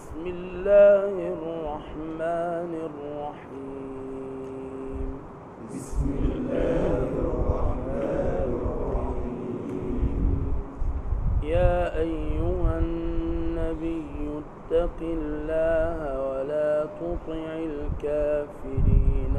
بسم الله الرحمن الرحيم بسم الله الرحمن الرحيم يا أيها النبي اتق الله ولا تطع الكافرين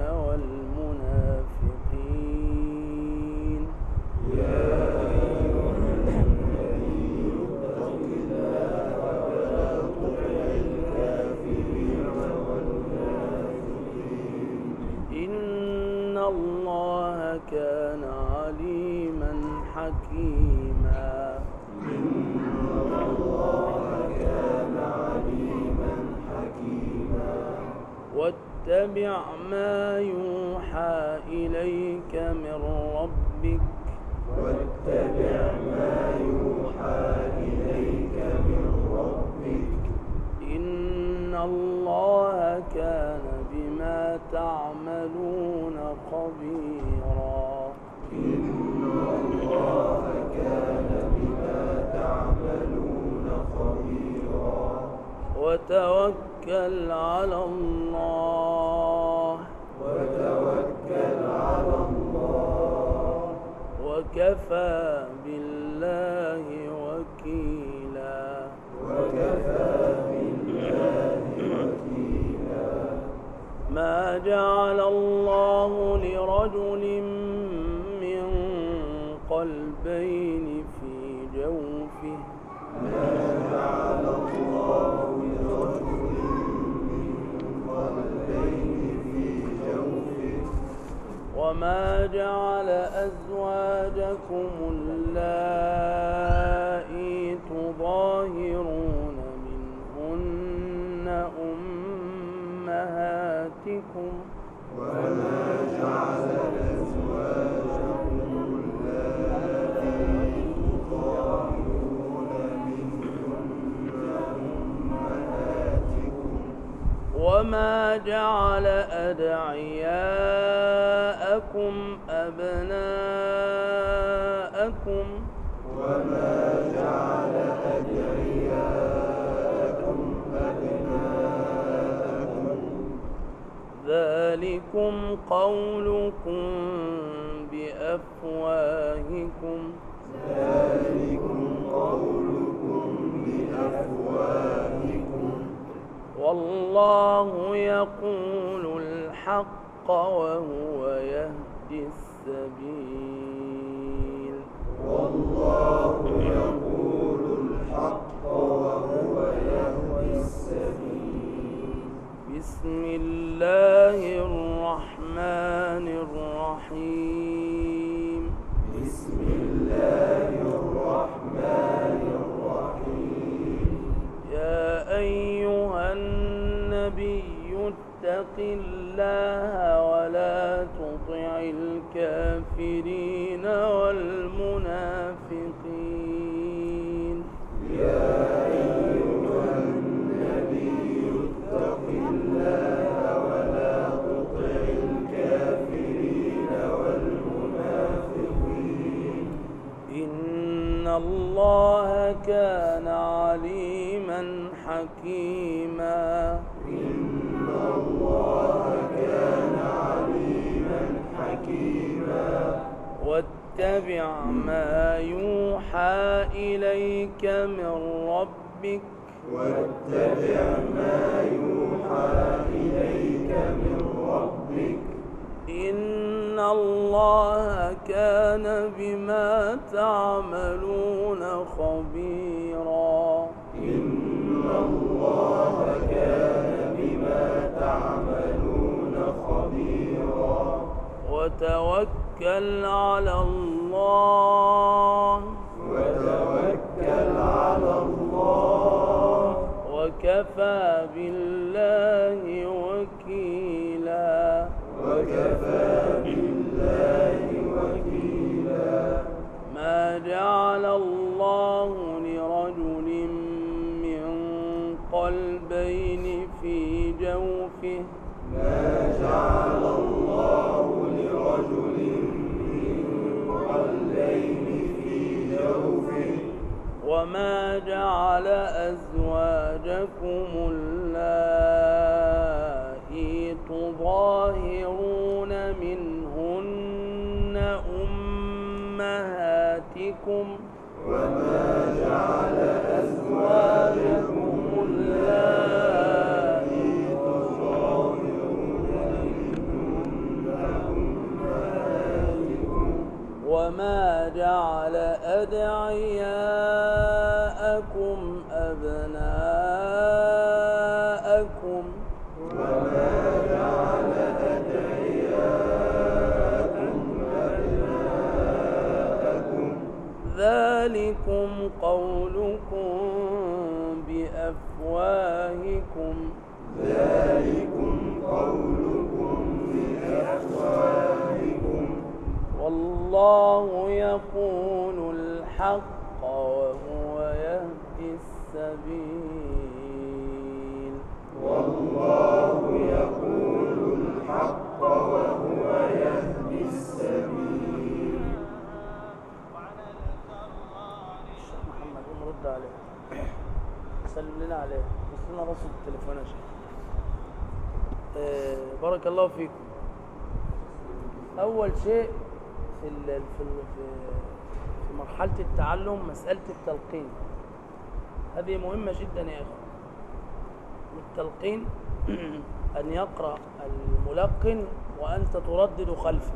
والمنافقين يا أيها النبي اتق الله ولا تطع الكافرين والمنافقين إن الله كان عليما حكيما إن الله كان عليما حكيما واتبع ما يوحى إليك من ربك واتبع ما يوحى إليك من ربك إن الله كان بما تعملون خبيرا إن الله كان بما تعملون خبيرا وتوكل على الله وتوكل على الله وكفى بالله وكيلا وكفى بالله وكيلا ما جعل الله لرجل من قلبين في جوفه ما جعل الله لرجل من قلبين في جوفه وما جعل أزواجكم اللائي تظاهرون منهن أمهاتكم وما جعل أزواجكم اللاتي تظاهرون منهن أمهاتكم وما جعل أدعياءكم أبناءكم وما جعل أدعياءكم أبناءكم ذلكم قولكم بأفواهكم ذلكم قولكم بأفواهكم والله يقول الحق وهو يهدي السبيل والله يقول الحق وهو يهدي السبيل بسم الله الرحمن الرحيم بسم الله الرحمن الرحيم يا أيها النبي اتق الله ولا تطع الكافرين والمنافقين يا أيها النبي اتق الله ولا تطع الكافرين والمنافقين إن الله كان عليما حكيما إن الله كان عليما حكيما واتبع ما يوحى إليك من ربك واتبع ما يوحى إليك من ربك إن الله كان بما تعملون خبيرا إن الله كان بما تعملون خبيرا وتوكل على الله وتوكل على الله وكفى بالله وكيلا وكفى بالله وكيلا ما جعل الله لرجل من قلبين في جوفه ما جعل الله لرجل من قلبين في جوفه وما جعل أزواجكم أزواجكم وما جعل أزواجكم اللائي تظاهرون منهن أمهاتكم وما جعل أدعياءكم أبناءكم وما جعل أدعياءكم أبناءكم ذلكم قولكم بأفواهكم ذلكم قولكم بأفواهكم والله يقول الحق وهو يهدي السبيل والله يقول الحق وهو يهدي السبيل الشيخ محمد قوم رد عليه سلم لنا عليه بس لنا رصد التليفون يا شيخ آه، بارك الله فيكم اول شيء في ال في ال في في مرحله التعلم مساله التلقين هذه مهمه جدا يا اخوان التلقين ان يقرا الملقن وانت تردد خلفه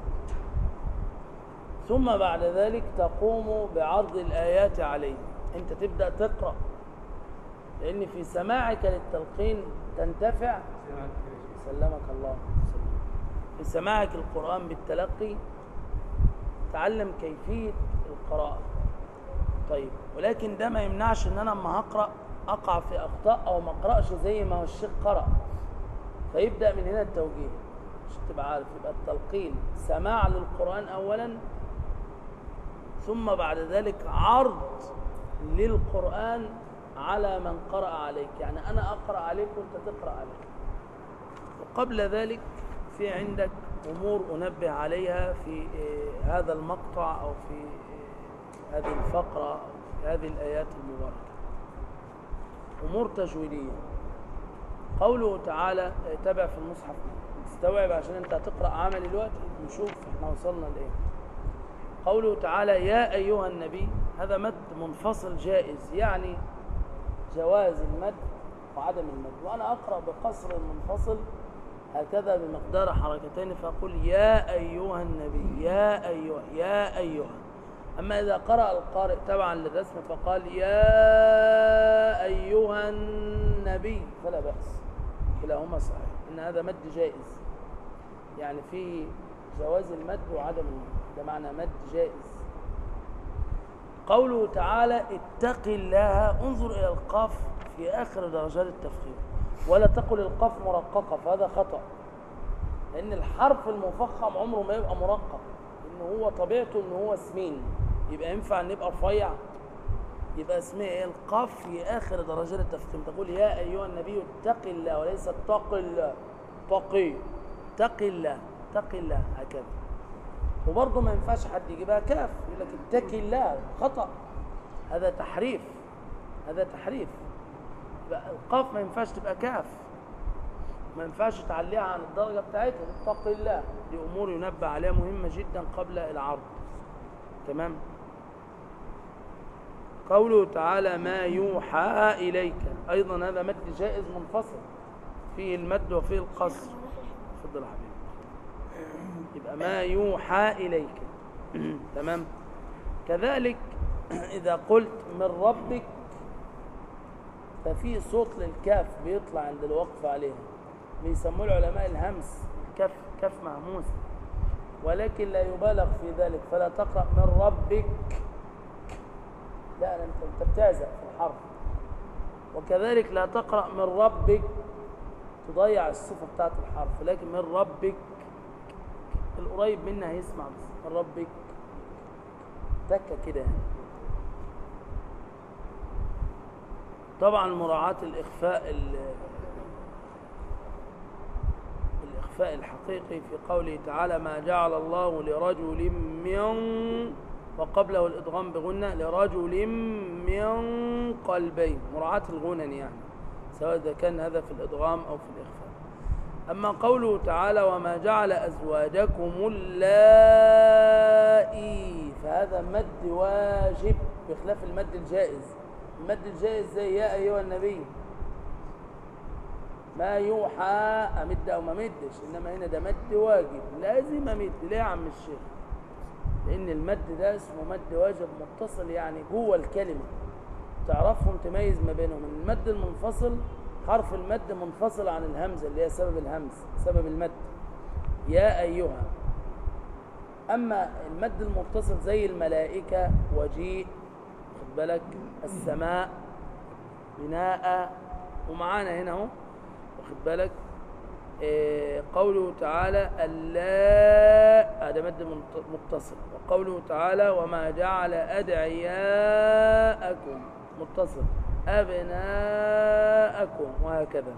ثم بعد ذلك تقوم بعرض الآيات عليه أنت تبدأ تقرأ لأن في سماعك للتلقين تنتفع سلمك الله في سماعك القرآن بالتلقي تعلم كيفية القراءة طيب ولكن ده ما يمنعش ان انا لما هقرا اقع في اخطاء او ما اقراش زي ما هو الشيخ قرا فيبدا من هنا التوجيه عشان تبقى عارف يبقى التلقين سماع للقران اولا ثم بعد ذلك عرض للقران على من قرأ عليك يعني أنا أقرأ عليك وأنت تقرأ عليك وقبل ذلك في عندك أمور أنبه عليها في آه، هذا المقطع أو في آه، هذه الفقرة أو في هذه الآيات المباركة أمور تجويدية قوله تعالى آه، تابع في المصحف تستوعب عشان أنت هتقرأ عمل دلوقتي نشوف احنا وصلنا لإيه قوله تعالى يا أيها النبي هذا مد منفصل جائز يعني جواز المد وعدم المد وأنا أقرأ بقصر المنفصل هكذا بمقدار حركتين فأقول يا أيها النبي يا أيها يا أيها أما إذا قرأ القارئ تبعا للرسم فقال يا أيها النبي فلا بأس كلاهما صحيح إن هذا مد جائز يعني في جواز المد وعدم المد ده معنى مد جائز قوله تعالى اتق الله انظر إلى القاف في آخر درجات التفخيم ولا تقل القاف مرققة فهذا خطأ لأن الحرف المفخم عمره ما يبقى مرقق إن هو طبيعته إن هو سمين يبقى ينفع إن يبقى رفيع يبقى اسمه ايه القاف في آخر درجات التفخيم تقول يا أيها النبي اتق الله وليس اتق الله تقي اتق الله اتق الله هكذا وبرضه ما ينفعش حد يجيبها كاف يقول لك اتق الله خطأ هذا تحريف هذا تحريف يبقى القاف ما ينفعش تبقى كاف ما ينفعش تعليها عن الدرجة بتاعتها اتق الله دي أمور ينبه عليها مهمة جدا قبل العرض تمام قوله تعالى ما يوحى إليك أيضا هذا مد جائز منفصل فيه المد وفيه القصر تفضل يا حبيبي يبقى ما يوحى إليك تمام كذلك إذا قلت من ربك ففي صوت للكاف بيطلع عند الوقف عليها بيسموه العلماء الهمس كف كف مهموس ولكن لا يبالغ في ذلك فلا تقرأ من ربك لا انت انت بتعزق في الحرف وكذلك لا تقرأ من ربك تضيع الصفة بتاعت الحرف لكن من ربك القريب منها هيسمع بس من ربك تكة كده يعني طبعا مراعاة الإخفاء ال- الإخفاء الحقيقي في قوله تعالى ما جعل الله لرجل من وقبله الإدغام بغنة لرجل من قلبين مراعاة الغنن يعني سواء إذا كان هذا في الإدغام أو في الإخفاء أما قوله تعالى وما جعل أزواجكم اللائي فهذا مد واجب بخلاف المد الجائز المد الجائز زي يا أيها النبي ما يوحى أمد أو ما مدش إنما هنا ده مد واجب لازم أمد ليه يا عم الشيخ لأن المد ده اسمه مد واجب متصل يعني جوه الكلمة تعرفهم تميز ما بينهم المد المنفصل حرف المد منفصل عن الهمزة اللي هي سبب الهمز سبب المد يا أيها أما المد المتصل زي الملائكة وجيء خد بالك السماء بناء ومعانا هنا اهو واخد بالك إيه قوله تعالى اللا هذا مد منت- متصل وقوله تعالى وما جعل أدعياءكم متصل أبناءكم وهكذا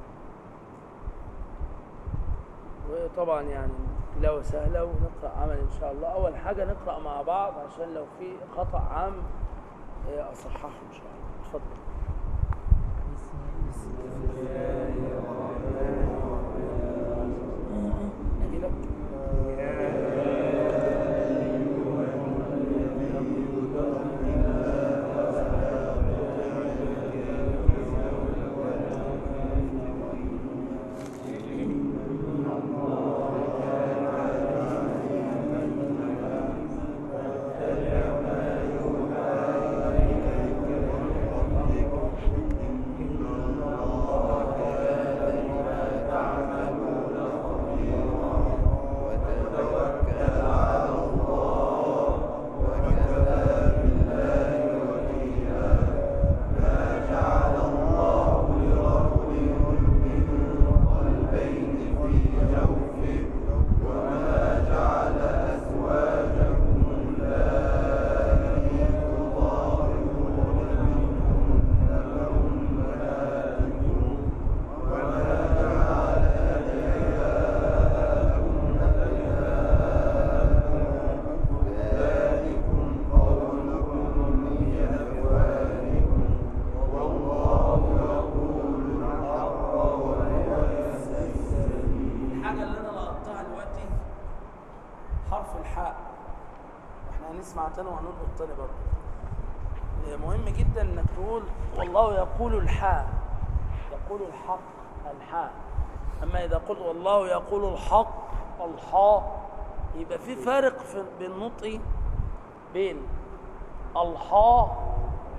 وطبعا يعني تلاوة سهلة ونقرأ عمل إن شاء الله أول حاجة نقرأ مع بعض عشان لو في خطأ عام إيه، أصححه إن شاء الله اتفضل أجي لك الحاجة اللي أنا لقطتها دلوقتي حرف الحاء احنا هنسمع تاني وهنلقط تاني برضه إيه، مهم جدا انك تقول والله يقول الحاء يقول الحق الحاء اما اذا قلت والله يقول الحق الحاء يبقى في فارق في بالنطق بين الحاء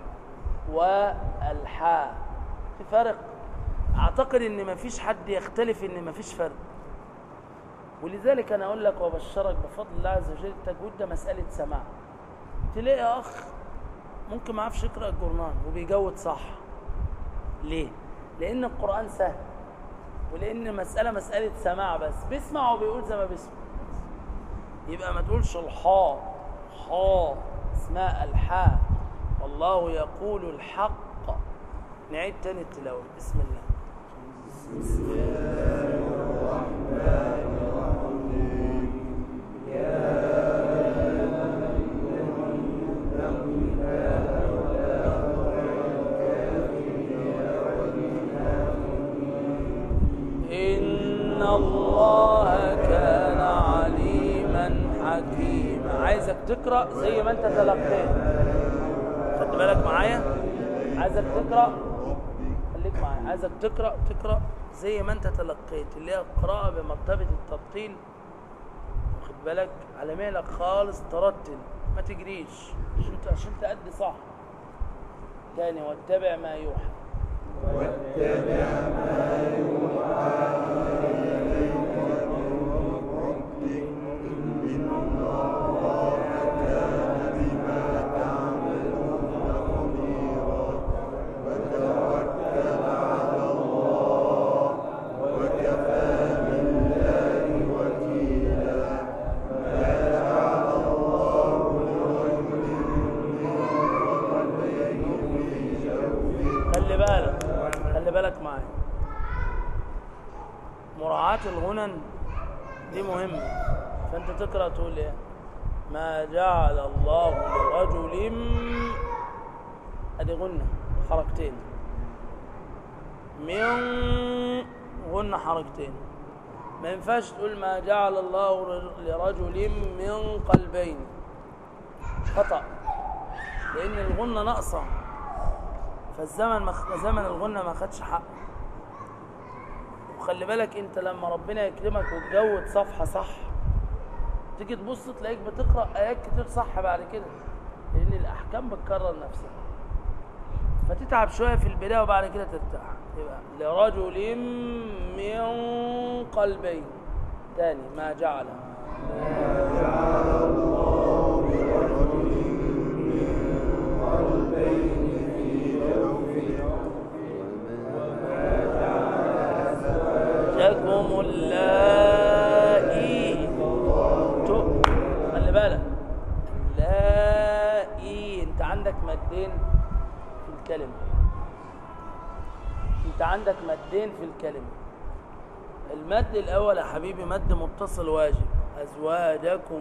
والحاء في فرق اعتقد ان مفيش حد يختلف ان مفيش فرق ولذلك انا اقول لك وابشرك بفضل الله عز وجل التجويد ده مساله سماع تلاقي اخ ممكن ما يعرفش يقرا الجورنال وبيجود صح ليه لان القران سهل ولان المساله مساله سماع بس بيسمع وبيقول زي ما بيسمع يبقى ما تقولش الحاء حاء اسمها الحاء والله يقول الحق نعيد تاني التلاوه بسم الله إن الله كان عليما حكيما عايزك تقرأ زي ما أنت تلقيت خد بالك معايا عايزك تقرأ خليك معايا عايزك تقرأ تقرأ زي ما أنت تلقيت اللي هي القراءة بمرتبة الترتيل واخد بالك على مهلك خالص ترتل ما تجريش عشان ت- عشان تأدي صح تاني واتبع ما يوحى خلي بالك خلي بالك معايا مراعاة الغنن دي مهمة فانت تقرأ تقول ايه ما جعل الله لرجل ادي غنة حركتين من غنة حركتين ما ينفعش تقول ما جعل الله لرجل من قلبين خطأ لأن الغنة ناقصة فالزمن مخ... زمن الغنة ما خدش حق وخلي بالك انت لما ربنا يكرمك وتجود صفحة صح تيجي تبص تلاقيك بتقرأ آيات كتير صح بعد كده لأن الأحكام بتكرر نفسها فتتعب شوية في البداية وبعد كده ترتاح يبقى لرجل من قلبين تاني ما جعل جاكم اللائي تو- خلي بالك اللائي انت عندك مادين في الكلمة انت عندك مادين في الكلمة المد الأول يا حبيبي مد متصل واجب أزواجكم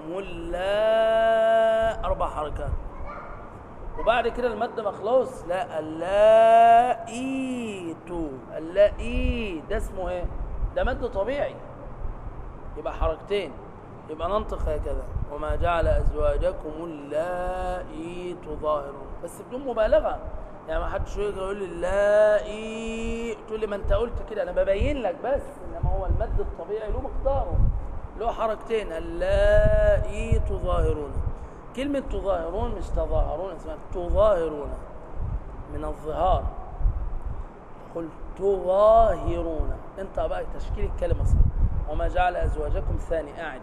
اللا أربع حركات وبعد كده المد مخلوص لا اللائي تو اللائي ده اسمه ايه ده مد طبيعي يبقى حركتين يبقى ننطق هكذا وما جعل ازواجكم اللائي تظاهرون بس بدون مبالغه يعني ما حدش يجي يقول لي اللائي تقول لي ما انت قلت كده انا ببين لك بس انما هو المد الطبيعي له مقداره له حركتين اللائي تظاهرون كلمة تظاهرون مش تظاهرون اسمها تظاهرون من الظهار قل تظاهرون انت بقى تشكيل الكلمة صح وما جعل أزواجكم ثاني قاعد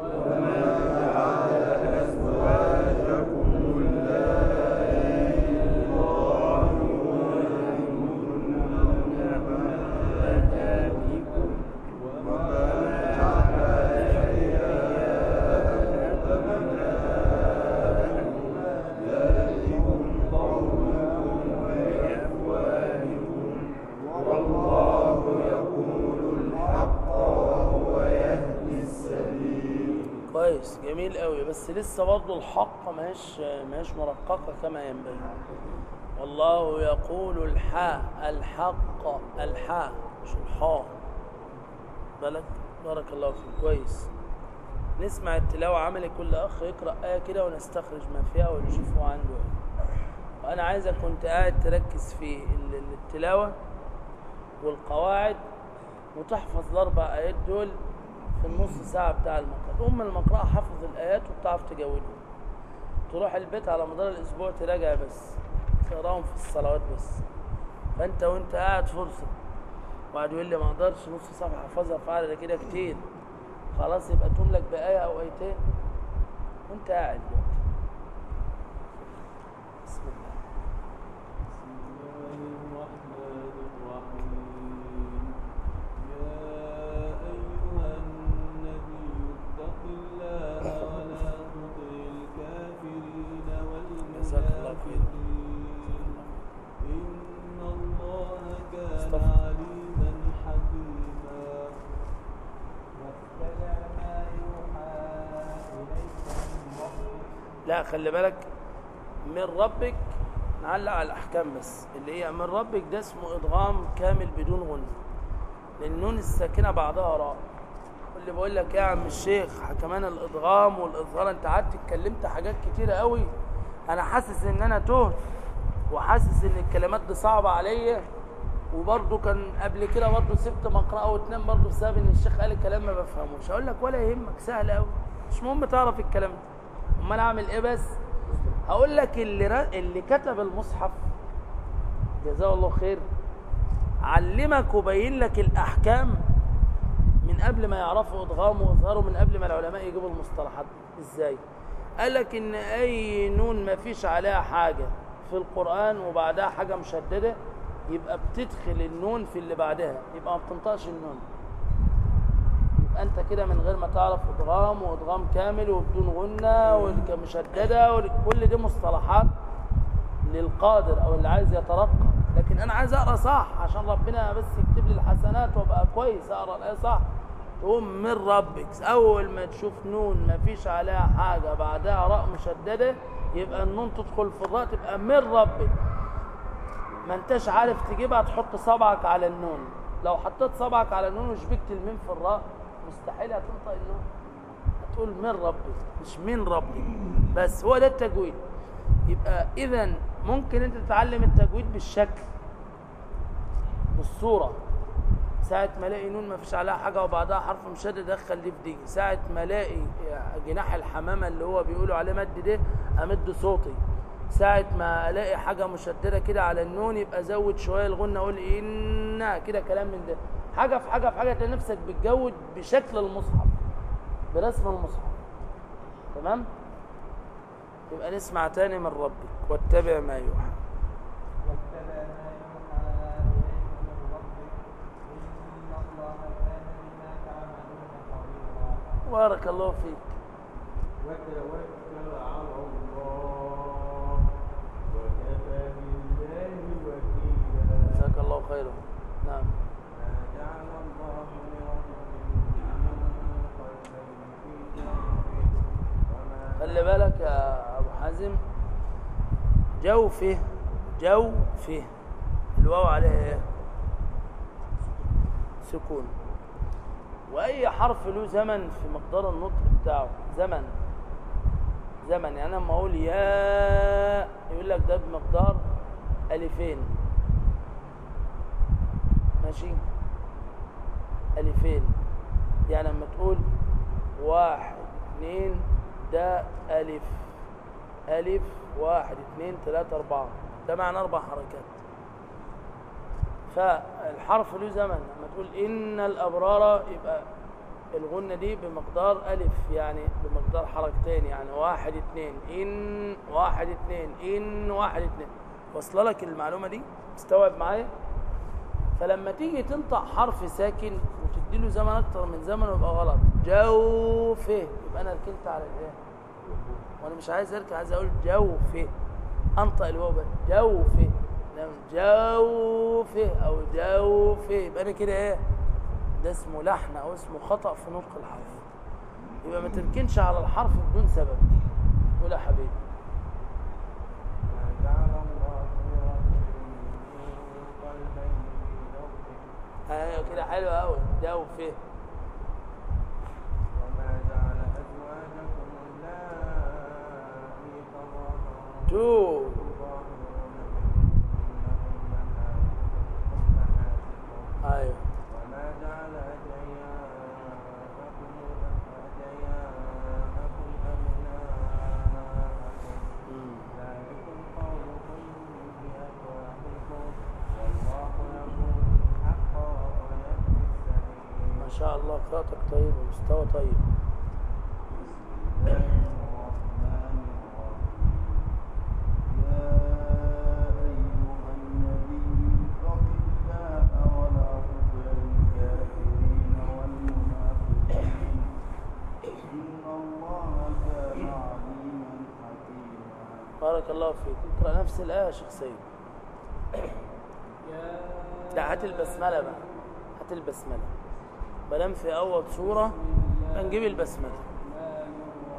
كويس جميل قوي بس لسه برضه الحق ماهيش ماهيش مرققة كما ينبغي والله يقول الحاء الحق الحاء مش الحاء بالك بارك الله فيك كويس نسمع التلاوة عملي كل أخ يقرأ آية كده ونستخرج ما فيها ونشوف هو عنده إيه وأنا عايزك كنت قاعد تركز في ال- ال- التلاوة والقواعد وتحفظ الأربع آيات دول في النص ساعة بتاع المقرأة أم المقرأة حفظ الآيات وبتعرف تجودهم تروح البيت على مدار الأسبوع تراجع بس تقراهم في الصلوات بس فأنت وأنت قاعد فرصة وقعد يقول لي ما أقدرش نص صفحة أحفظها في عدد كده كتير خلاص يبقى تملك بآية أو آيتين وأنت قاعد دلوقتي بسم الله جزاك الله خير. إن الله كان استغفر. عليما حكيما واتبع ما يوحى إليك من ربك لا خلي بالك من ربك نعلق على الأحكام بس اللي هي من ربك ده اسمه إدغام كامل بدون غنة لأن نون الساكنة بعدها راء واللي بقول لك يا عم الشيخ كمان الإدغام والإظهار أنت قعدت اتكلمت حاجات كتيرة قوي أنا حاسس إن أنا تهت وحاسس إن الكلمات دي صعبة عليا وبرضه كان قبل كده برضه سبت مقرأة واتنام برضه بسبب إن الشيخ قال الكلام ما بفهموش أقول لك ولا يهمك سهل قوي مش مهم تعرف الكلام ده امال اعمل ايه بس هقول لك اللي را... اللي كتب المصحف جزاه الله خير علمك وبين لك الاحكام من قبل ما يعرفوا ادغامه واظهاره من قبل ما العلماء يجيبوا المصطلحات دي. ازاي قال لك ان اي نون ما فيش عليها حاجه في القران وبعدها حاجه مشدده يبقى بتدخل النون في اللي بعدها يبقى ما بتنطقش النون يبقى انت كده من غير ما تعرف ادغام وادغام كامل وبدون غنه ومشدده وكل دي مصطلحات للقادر او اللي عايز يترقى لكن انا عايز اقرا صح عشان ربنا بس يكتب لي الحسنات وابقى كويس اقرا الايه صح تقوم من ربك اول ما تشوف نون ما فيش عليها حاجه بعدها راء مشدده يبقى النون تدخل في الراء تبقى من ربك ما انتش عارف تجيبها تحط صبعك على النون لو حطيت صبعك على النون وشبكت الميم في الراء مستحيل هتنطق النون هتقول من ربي مش من ربي بس هو ده التجويد يبقى اذا ممكن انت تتعلم التجويد بالشكل بالصوره ساعة ما الاقي نون ما فيش عليها حاجة وبعدها حرف مشدد ادخل دي في دي ساعة ما الاقي جناح الحمامة اللي هو بيقولوا عليه مد ده امد صوتي ساعة ما الاقي حاجة مشددة كده على النون يبقى زود شوية الغنة اقول ان كده كلام من ده حاجة في حاجة في حاجة تلاقي نفسك بتجود بشكل المصحف برسم المصحف تمام يبقى نسمع تاني من ربك واتبع ما يوحى واتبع ما يوحى إليك من ربك إن الله كان بما تعملون خبيرا بارك الله فيك وتوكل على الله وكفى بالله وكيلا جزاك الله خيرا نعم ما جعل الله لرجل من قلبين في جوفه وما خلي بالك يا ابو حازم جوفه جوفه الواو عليها ايه سكون واي حرف له زمن في مقدار النطق بتاعه زمن زمن يعني انا لما اقول يا يقول لك ده بمقدار الفين ماشي الفين يعني لما تقول واحد اتنين ده ألف ألف واحد اتنين تلاتة أربعة ده معنى أربع حركات فالحرف له زمن لما تقول إن الأبرار يبقى الغنة دي بمقدار ألف يعني بمقدار حركتين يعني واحد اتنين إن واحد اتنين إن واحد اتنين وصل لك المعلومة دي استوعب معايا فلما تيجي تنطق حرف ساكن وتدي له زمن اكتر من زمن يبقى غلط جوفه يبقى انا ركنت على الايه وانا مش عايز اركن عايز اقول جوفه انطق الواو بس جوفه لما جوفه او جوفه يبقى انا كده ايه ده اسمه لحن او اسمه خطا في نطق الحرف يبقى ما تركنش على الحرف بدون سبب قول يا حبيبي ما جعل الله لرجل من قلبين في جوفه ايوه كده حلو قوي جوفه وما جعل أزواجكم اللائي تظاهرون تو تظاهرون منهن أمهاتكم ايوه وما جعل أدعياءكم أدعياءكم أبناءكم مم. ذلكم قولكم بأفواهكم والله يقول الحق وهو يهدي السبيل ما شاء الله قراءتك طيب ومستوى طيب بسم الله الرحمن الرحيم يا أيها النبي اتق الله ولا تطع الكافرين والمنافقين إن الله كان عليما حكيما بارك الله فيك اقرا نفس الايه يا شيخ سيد يا لا هات البسمله بقى هات البسمله ما دام في اول سوره هنجيب البسمله الرحمن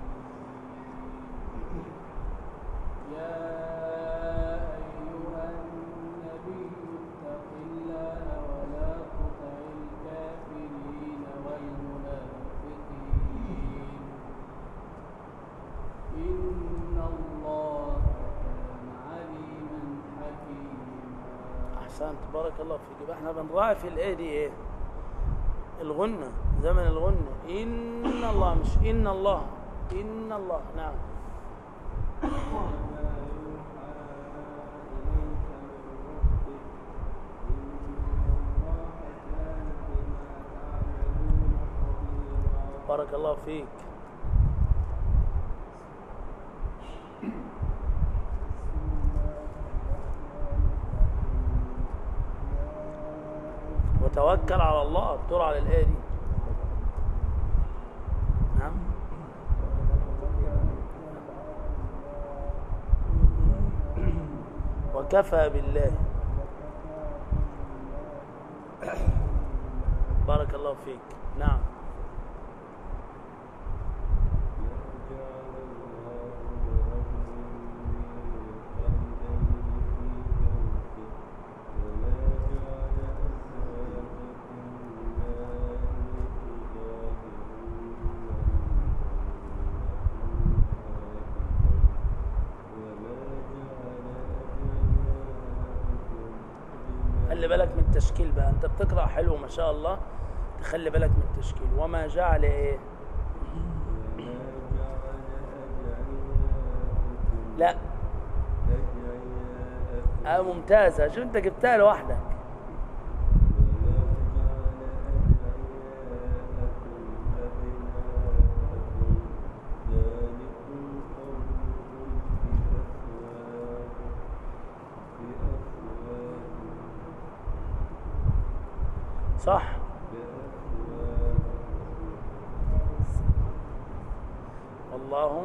الرحيم يا أيها النبي اتق الله ولا تطع الكافرين والمنافقين إن الله كان عليما حكيما احسنت بارك الله فيك يبقى احنا بنراعي في الايه دي ايه الغنه زمن الغنه ان الله مش ان الله ان الله نعم وما يوحى إليك من ربك إن الله كان بما تعملون خبيرا بارك الله فيك وتوكل على الله الدور على الآية دي نعم وكفى بالله بارك الله فيك نعم بالك من التشكيل بقى انت بتقرا حلو ما شاء الله تخلي بالك من التشكيل وما جعل ايه وما جعل أدعياءكم لا أدعياءكم آه ممتازه شوف انت جبتها لوحدك وما جعل أدعياءكم أبناءكم ذلكم قولكم بأفواهكم بأفواهكم صح والله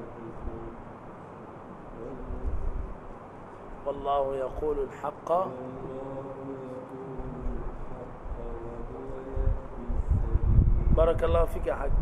والله يقول الحق بارك الله فيك يا حاج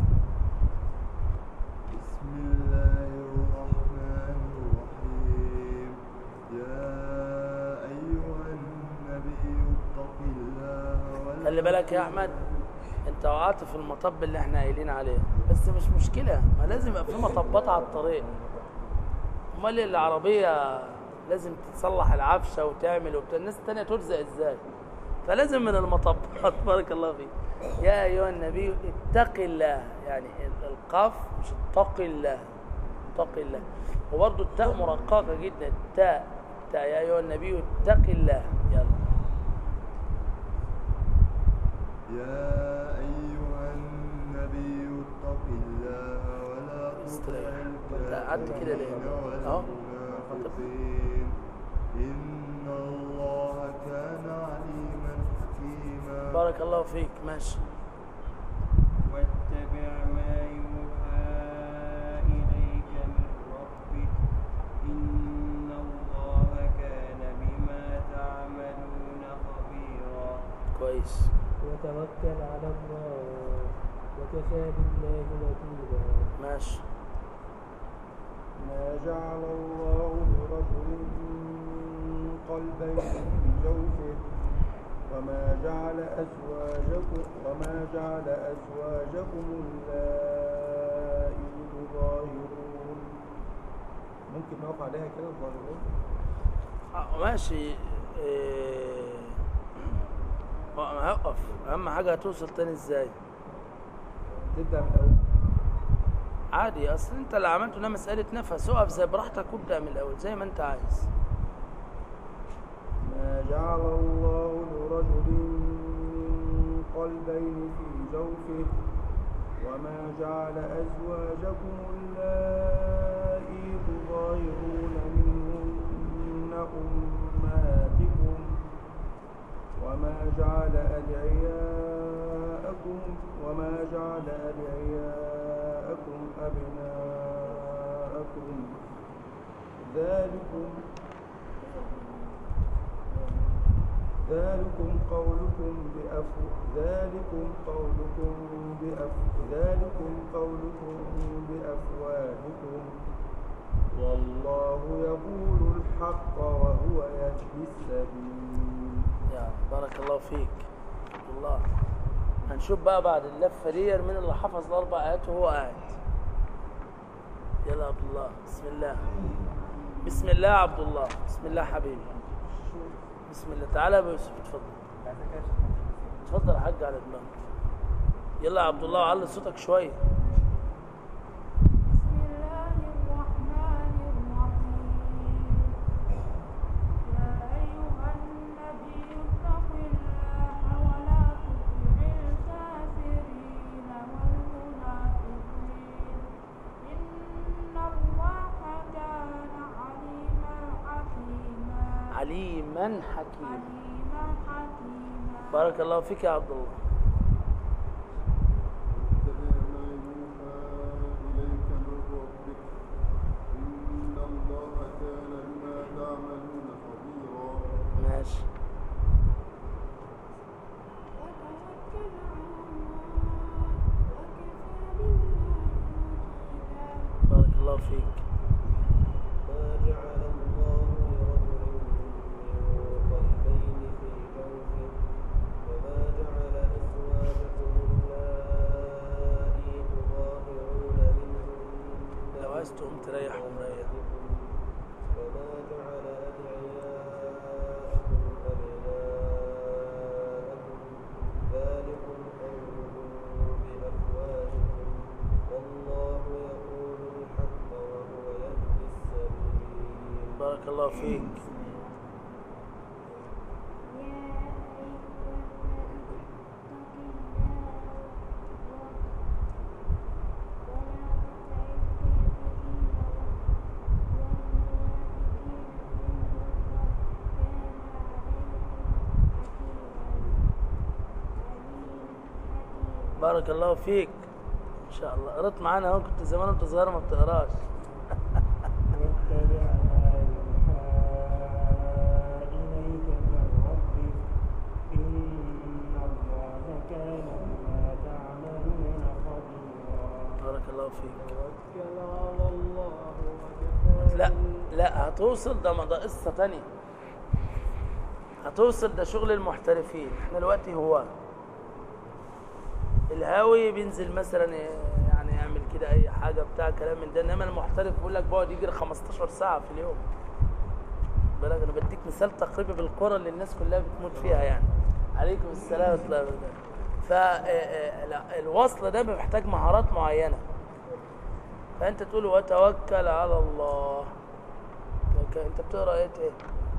بسم الله الرحمن الرحيم يا أيها النبي اتق الله ولا خلي بالك يا احمد انت وقعت في المطب اللي احنا قايلين عليه بس مش مشكله ما لازم يبقى في مطبات على الطريق امال العربيه لازم تصلح العفشه وتعمل وبتاع الناس التانية ترزق ازاي فلازم من المطبات بارك الله فيك يا ايها النبي اتق الله يعني القاف مش اتق الله اتق الله وبرضه التاء مرققه جدا التاء التاء يا ايها النبي اتق الله يلا يا أيها النبي اتق الله ولا تطع استريح. وانت قعدت كده ليه؟ الكافرين اهو. والمنافقين إن الله كان عليما حكيما بارك الله فيك ماشي واتبع ما يوحى إليك من ربك إن الله كان بما تعملون خبيرا كويس وتوكل على الله وكفى بالله وكيلا ماشي ما جعل الله لرجل من قلبين في جوفه وما جعل أزواجكم وما جعل أزواجكم اللائي تظاهرون ممكن نقف عليها كده الظاهرون آه، ماشي إيه... ما هوقف اهم حاجه هتوصل تاني ازاي تبدأ من الأول عادي اصل انت اللي عملته انها مساله نفس اقف زي براحتك وابدا من الاول زي ما انت عايز ما جعل الله لرجل من قلبين في جوفه وما جعل أزواجكم اللائي تظاهرون منهن أمهاتكم وما جعل أدعياءكم وما جعل أدعياءكم أبناءكم ذلكم ذلكم قولكم بأفو ذلكم قولكم بأف ذلكم قولكم بأفواهكم والله يقول الحق وهو يهدي السبيل يا بارك الله فيك الله هنشوف بقى بعد اللفه دي مين اللي حفظ الاربع ايات وهو قاعد يلا يا عبد الله بسم الله بسم الله يا عبد الله بسم الله حبيبي بسم الله تعالى يا ابو يوسف اتفضل اتفضل يا حاج على دماغك يلا يا عبد الله علي صوتك شويه بسم الله الرحمن الرحيم يا أيها النبي اتق الله ولا تطع الكافرين والمنافقين إن الله كان عليما حكيما عليما حكيما عليما حكيما بارك الله فيك يا عبد الله اتبع ما يوحى إليك من ربك إن الله كان بما تعملون خبيرا ماشي وتوكل على الله وكفى بالله وكيلا بارك الله فيك ما جعل الله لرجل من قلبين في جوفه وما جعل أزواجكم اللائي تظاهرون منهن لو عايز تقوم تريح قوم ريح وما جعل أدعياءكم أبناءكم بارك الله فيك يا أيها الناس اتقوا الله ولا تطع الكافرين والمنافقين إن الله كان عليكم حكيما بارك الله فيك ان شاء الله قرأت معانا اهو كنت زمان وانت صغير ما بتقراش واتبع ما يوحى إليك من ربك إن الله كان بما تعملون خبيرا بارك الله فيك توكل على الله وكفى لا لا هتوصل ده ما ده قصة تانية هتوصل ده شغل المحترفين احنا دلوقتي هو الهاوي بينزل مثلا يعني يعمل كده اي حاجة بتاع كلام من ده انما المحترف بيقول لك بقعد يجري 15 ساعة في اليوم بالك انا بديك مثال تقريبي بالقرى اللي الناس كلها بتموت فيها يعني عليكم السلام ورحمة الله وبركاته فالوصل ده محتاج مهارات معينة فانت تقول وتوكل على الله وك- انت بتقرا ايه ايه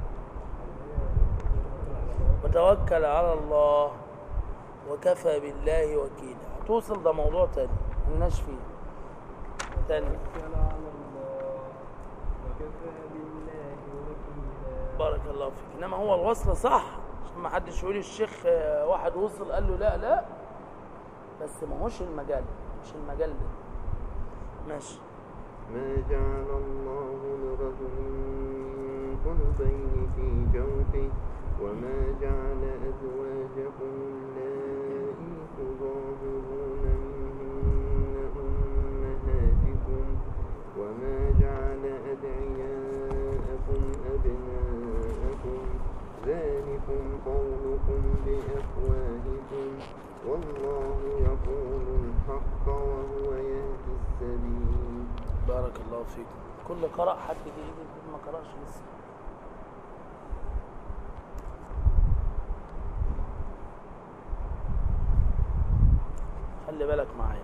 وتوكل على الله وكفى بالله وكيلا هتوصل ده موضوع تاني ملناش فيه تاني توكل على الله وكفى بالله وكيلا بارك الله فيك انما هو الوصل صح عشان ما حدش يقول الشيخ آه، واحد وصل قال له لا لا بس ما هوش المجال مش المجال ده ماشي ما جعل الله لرجل من قلبين في جوفه وما جعل أزواجكم اللائي تظاهرون منهن أمهاتكم وما جعل أدعياءكم أبناءكم ذلكم قولكم بأفواهكم والله يقول الحق وهو يهدي السبيل بارك الله فيكم كل قرأ حد جديد ما قرأش لسه خلي بالك معايا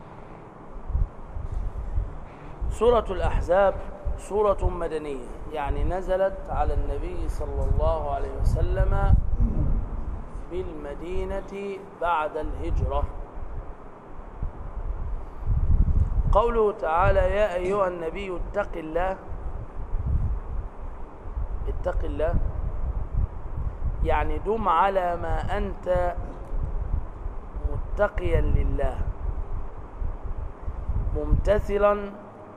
سورة الأحزاب سورة مدنية يعني نزلت على النبي صلى الله عليه وسلم بالمدينة بعد الهجرة قوله تعالى يا أيها النبي اتق الله اتق الله يعني دم على ما أنت متقيا لله ممتثلا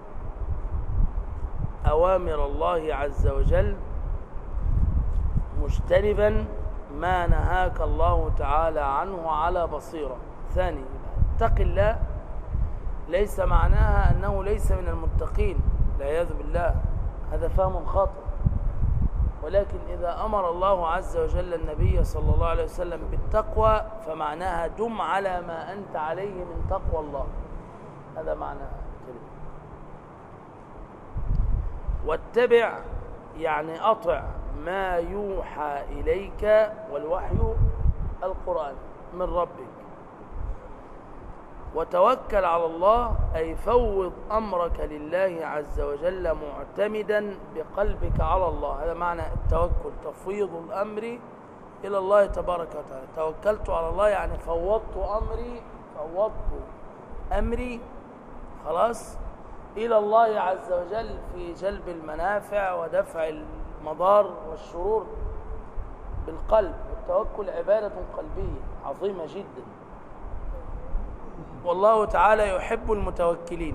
أوامر الله عز وجل مجتنبا ما نهاك الله تعالى عنه على بصيرة ثاني اتق الله ليس معناها أنه ليس من المتقين والعياذ بالله هذا فهم خاطئ ولكن إذا أمر الله عز وجل النبي صلى الله عليه وسلم بالتقوى فمعناها دم على ما أنت عليه من تقوى الله هذا معنى الكلمة واتبع يعني أطع ما يوحى إليك والوحي القرآن من ربك وتوكل على الله أي فوض أمرك لله عز وجل معتمدا بقلبك على الله هذا معنى التوكل تفويض الأمر إلى الله تبارك وتعالى توكلت على الله يعني فوضت أمري فوضت أمري خلاص إلى الله عز وجل في جلب المنافع ودفع المضار والشرور بالقلب والتوكل عبادة قلبية عظيمة جدا والله تعالى يحب المتوكلين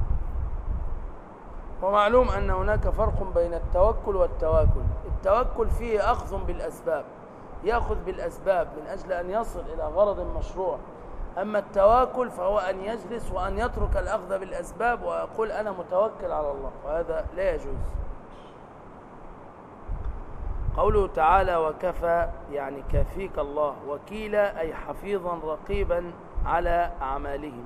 ومعلوم أن هناك فرق بين التوكل والتواكل التوكل فيه أخذ بالأسباب يأخذ بالأسباب من أجل أن يصل إلى غرض مشروع أما التواكل فهو أن يجلس وأن يترك الأخذ بالأسباب ويقول أنا متوكل على الله وهذا لا يجوز قوله تعالى وكفى يعني كافيك الله وكيلا أي حفيظا رقيبا على أعمالهم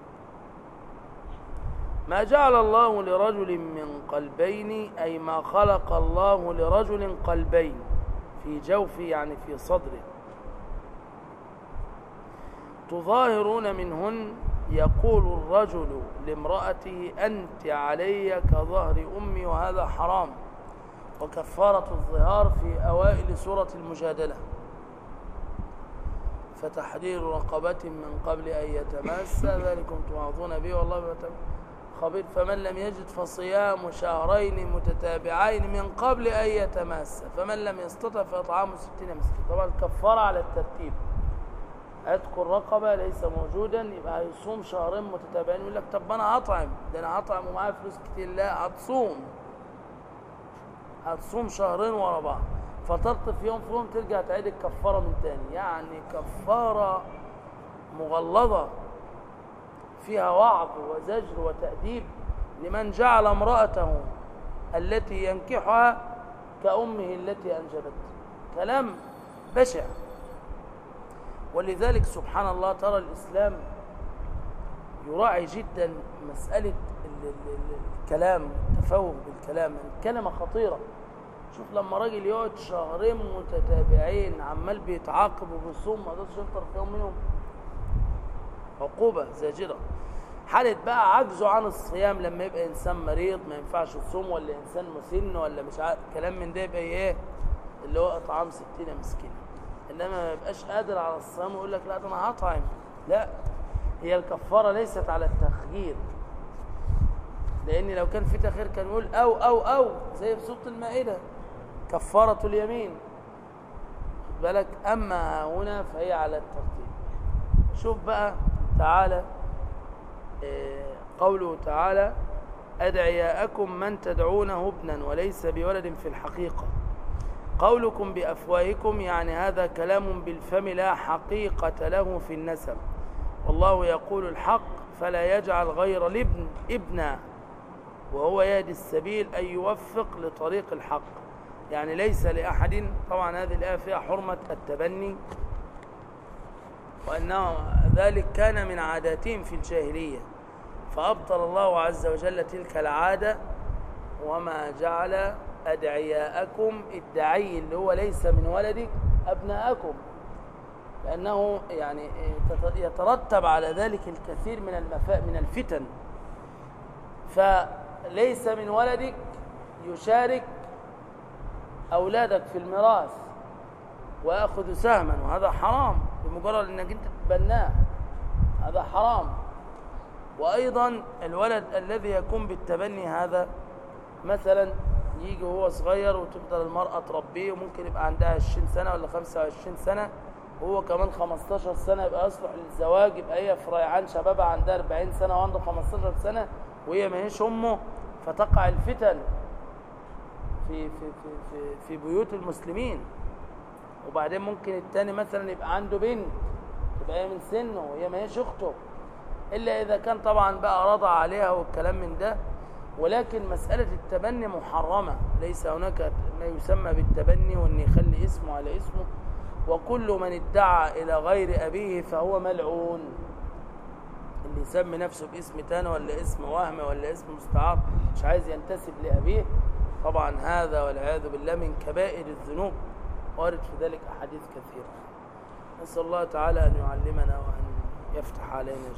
ما جعل الله لرجل من قلبين أي ما خلق الله لرجل قلبين في جوفه يعني في صدره تظاهرون منهن يقول الرجل لامرأته أنت علي كظهر أمي وهذا حرام وكفارة الظهار في أوائل سورة المجادلة فتحرير رقبة من قبل أن يتمس ذلكم توعظون به والله بما تعملون خبير فمن لم يجد فصيام شهرين متتابعين من قبل أن يتمس فمن لم يستطع فإطعام ستين مسكين طبعا الكفارة على الترتيب عتق الرقبة ليس موجودا يبقى هيصوم شهرين متتابعين يقول لك طب ما انا هطعم ده انا هطعم ومعايا فلوس كتير لا هتصوم هتصوم شهرين ورا بعض فطرت في يوم في يوم ترجع تعيد الكفارة من تاني يعني كفارة مغلظة فيها وعظ وزجر وتأديب لمن جعل امرأته التي ينكحها كأمه التي أنجبته كلام بشع ولذلك سبحان الله ترى الإسلام يراعي جدا مسألة ال- ال- ال- الكلام التفوه بالكلام الكلمة خطيرة شوف لما راجل يقعد شهرين متتابعين عمال بيتعاقب وبيصوم ما قدرش يفطر في يوم منهم عقوبة زاجرة حالة بقى عجزه عن الصيام لما يبقى إنسان مريض ما ينفعش يصوم ولا إنسان مسن ولا مش عارف كلام من ده يبقى إيه اللي هو إطعام ستين مسكين إنما ما يبقاش قادر على الصيام ويقول لك لا ده أنا هطعم لا هي الكفارة ليست على التخيير لأن لو كان في تخيير كان يقول أو أو أو زي في سورة المائدة كفارة اليمين خد بالك أما هنا فهي على الترتيب شوف بقى تعالى آه، قوله تعالى أدعياءكم من تدعونه ابنا وليس بولد في الحقيقة قولكم بأفواهكم يعني هذا كلام بالفم لا حقيقة له في النسب والله يقول الحق فلا يجعل غير الابن ابنا وهو يهدي السبيل أن يوفق لطريق الحق يعني ليس لأحد طبعا هذه الآية فيها حرمة التبني وأنه ذلك كان من عاداتهم في الجاهلية فأبطل الله عز وجل تلك العادة وما جعل أدعياءكم الدعي اللي هو ليس من ولدك أبناءكم لأنه يعني يترتب على ذلك الكثير من المفا... من الفتن فليس من ولدك يشارك أولادك في الميراث ويأخذ سهما وهذا حرام بمجرد أنك أنت تتبناه هذا حرام وأيضا الولد الذي يكون بالتبني هذا مثلا يجي وهو صغير وتفضل المرأة تربيه وممكن يبقى عندها 20 سنة ولا 25 سنة وهو كمان 15 سنة يبقى يصلح للزواج يبقى هي في ريعان شبابها عندها 40 سنة وعنده 15 سنة وهي ما هيش أمه فتقع الفتن في في في في, في بيوت المسلمين وبعدين ممكن التاني مثلا يبقى عنده بنت تبقى هي من سنه وهي ما هيش اخته الا اذا كان طبعا بقى رضع عليها والكلام من ده ولكن مسألة التبني محرمة ليس هناك ما يسمى بالتبني وان يخلي اسمه على اسمه وكل من ادعى الى غير ابيه فهو ملعون اللي يسمي نفسه باسم تاني ولا اسم وهم ولا اسم مستعار مش عايز ينتسب لأبيه طبعا هذا والعياذ بالله من كبائر الذنوب وارد في ذلك أحاديث كثيرة نسأل الله تعالى أن يعلمنا وأن يفتح علينا